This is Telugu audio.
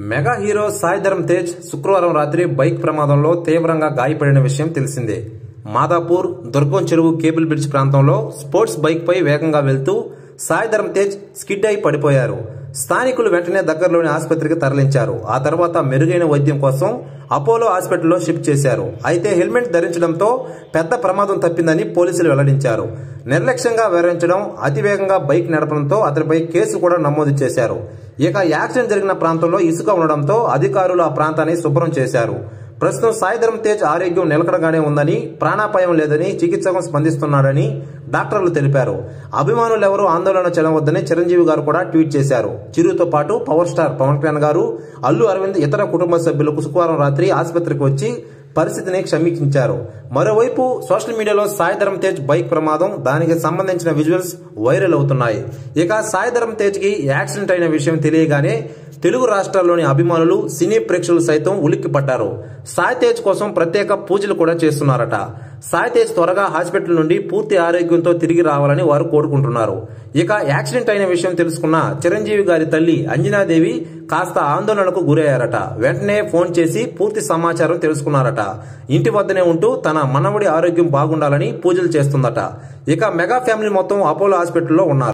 మెగా హీరో సాయి ధరమ్ తేజ్ శుక్రవారం రాత్రి బైక్ ప్రమాదంలో తీవ్రంగా గాయపడిన విషయం తెలిసిందే మాదాపూర్ దుర్గం చెరువు కేబుల్ బ్రిడ్జ్ ప్రాంతంలో స్పోర్ట్స్ బైక్ పై వేగంగా వెళ్తూ సాయి ధరమ్ తేజ్ స్కిడ్ అయి పడిపోయారు స్థానికులు వెంటనే దగ్గరలోని ఆసుపత్రికి తరలించారు ఆ తర్వాత మెరుగైన వైద్యం కోసం అపోలో హాస్పిటల్లో షిఫ్ట్ చేశారు అయితే హెల్మెట్ ధరించడంతో పెద్ద ప్రమాదం తప్పిందని పోలీసులు వెల్లడించారు నిర్లక్ష్యంగా వ్యవహరించడం అతివేగంగా బైక్ నడపడంతో అతనిపై కేసు కూడా నమోదు చేశారు ఇక యాక్సిడెంట్ జరిగిన ప్రాంతంలో ఇసుక ఉండడంతో అధికారులు ఆ ప్రాంతాన్ని శుభ్రం చేశారు ప్రస్తుతం సాయిధరం తేజ్ ఆరోగ్యం నిలకడగానే ఉందని ప్రాణాపాయం లేదని చికిత్సకు స్పందిస్తున్నాడని డాక్టర్లు తెలిపారు అభిమానులు ఎవరూ ఆందోళన చెందవద్దని చిరంజీవి గారు కూడా ట్వీట్ చేశారు చిరుతో పాటు పవర్ స్టార్ పవన్ కళ్యాణ్ గారు అల్లు అరవింద్ ఇతర కుటుంబ సభ్యులకు శుక్రవారం రాత్రి ఆసుపత్రికి వచ్చి పరిస్థితిని సమీక్షించారు మరోవైపు సోషల్ మీడియాలో సాయిధరం తేజ్ బైక్ ప్రమాదం దానికి సంబంధించిన విజువల్స్ వైరల్ అవుతున్నాయి ఇక సాయిధరం తేజ్ కి యాక్సిడెంట్ అయిన విషయం తెలియగానే తెలుగు రాష్ట్రాల్లోని అభిమానులు సినీ ప్రేక్షకులు సైతం ఉలిక్కిపడ్డారు సాయి తేజ్ కోసం ప్రత్యేక పూజలు కూడా చేస్తున్నారట సాయి తేజ్ త్వరగా హాస్పిటల్ నుండి పూర్తి ఆరోగ్యంతో తిరిగి రావాలని వారు కోరుకుంటున్నారు ఇక యాక్సిడెంట్ అయిన విషయం తెలుసుకున్న చిరంజీవి గారి తల్లి అంజనాదేవి కాస్త ఆందోళనకు గురయ్యారట వెంటనే ఫోన్ చేసి పూర్తి సమాచారం తెలుసుకున్నారట ఇంటి వద్దనే ఉంటూ తన మనవడి ఆరోగ్యం బాగుండాలని పూజలు చేస్తుందట ఇక మెగా ఫ్యామిలీ మొత్తం అపోలో హాస్పిటల్లో ఉన్నారు